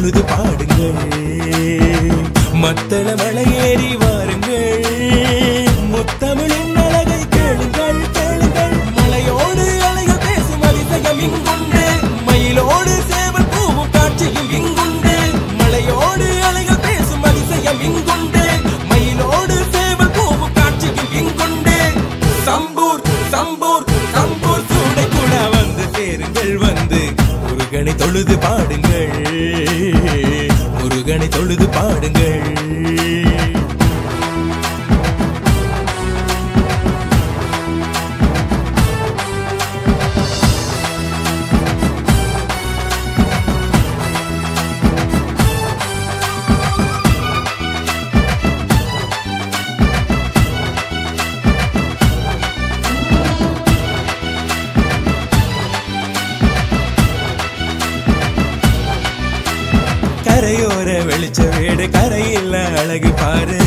தொழுது பாடுங்கள் மத்தள மலையேறி வாருங்கள் முத்தமிழின் அழகை கேளுங்கள் கேளுங்கள் மலையோடு அலைகள் பேசும் அதிசயம் இங்குண்டு மயிலோடு சேவல் பூவும் காட்சியும் இங்குண்டு மலையோடு அலைகள் பேசும் அதிசயம் இங்குண்டு மயிலோடு சேவல் பூவும் காட்சியும் இங்குண்டு சம்பூர் சம்பூர் சம்பூர் சூடை கூட வந்து சேருங்கள் வந்து முருகனை தொழுது பாடுங்கள் முருகனை தொழுது பாடுங்கள் கரையோர வெளிச்ச வீடு கரையில் அழகு பாரு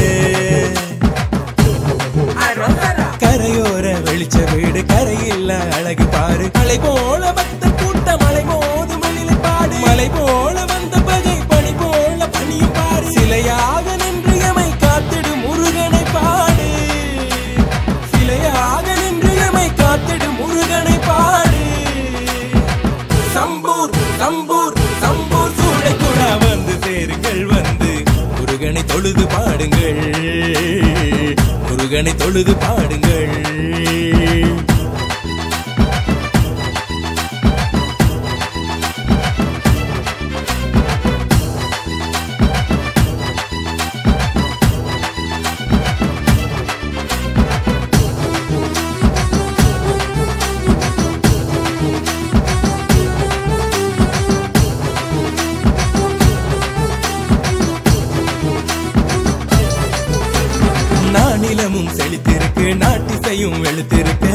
கரையோர வெளிச்ச வீடு கரையில் அழகு பாரு மலை போல வந்த கூட்ட மலை மோது மணிலை பாடு மலை போல வந்த பகை பனி போல பனியும் பாரு சிலையாக நின்று எமை காத்திடு முருகனை பாடு சிலையாக நின்று எமை காத்திடு முருகனை பாடு சம்பூர் சம்பூர் சம்பூர் சூளை கூட வந்து சேருங்கள் வந்து முருகனை தொழுது பாடுங்கள் முருகனை தொழுது பாடுங்கள் நானிலமும் செழித்திருக்கு நாட்டிசையும் வெளுத்திருக்கு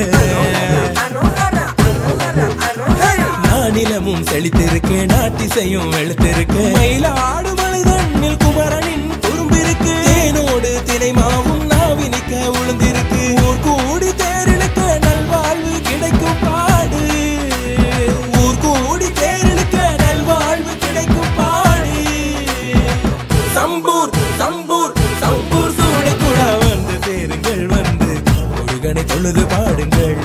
நானிலமும் செழித்திருக்கு நாட்டிசையும் வெளுத்திருக்கு மயிலாடு மலை தண்ணில் குமரனின் குறும்பிருக்கு தேனோடு தினை மாவும் நாவினிக்க உளுந்திருக்கு ஊர் கூடி தேரிழுக்க நல்வாழ்வு கிடைக்கும் பாடு ஊர் கூடி தேரிழுக்க நல்வாழ்வு கிடைக்கும் பாடு சம்பூர் சம்பூர் சம்பூர் சூளை கூட வந்து சேருங்கள் வந்து முருகனை தொழுது பாடுங்கள்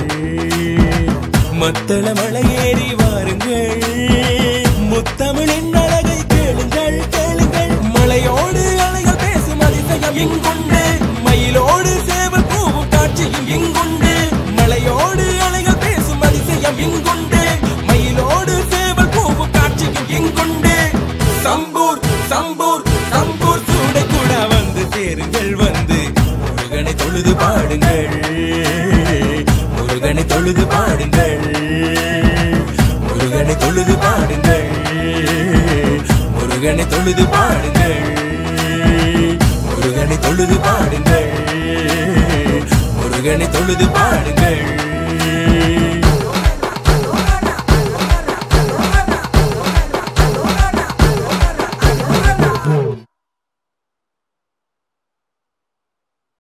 மத்தள மலையேறி வாருங்கள் முத்தமிழின் அழகை கேளுங்கள் கேளுங்கள் மலையோடு அலைகள் பேசும் அதிசயம் இங்குண்டு மயிலோடு சேவல் பூவும் காட்சியும் இங்குண்டு மலையோடு அலைகள் பேசும் அதிசயம் இங்குண்டு மயிலோடு சேவல் பூவும் காட்சியும் இங்குண்டு சம்பூர் சம்பூர் சம்பூர் சூடை கூட வந்து சேருங்கள் வந்து முருகனை தொழுது பாடுங்கள் முருகனை தொழுது பாடுங்கள் முருகனை தொழுது பாடுங்கள் முருகனை தொழுது பாடுங்கள் முருகனை தொழுது பாடுங்கள் முருகனை தொழுது பாடுங்கள்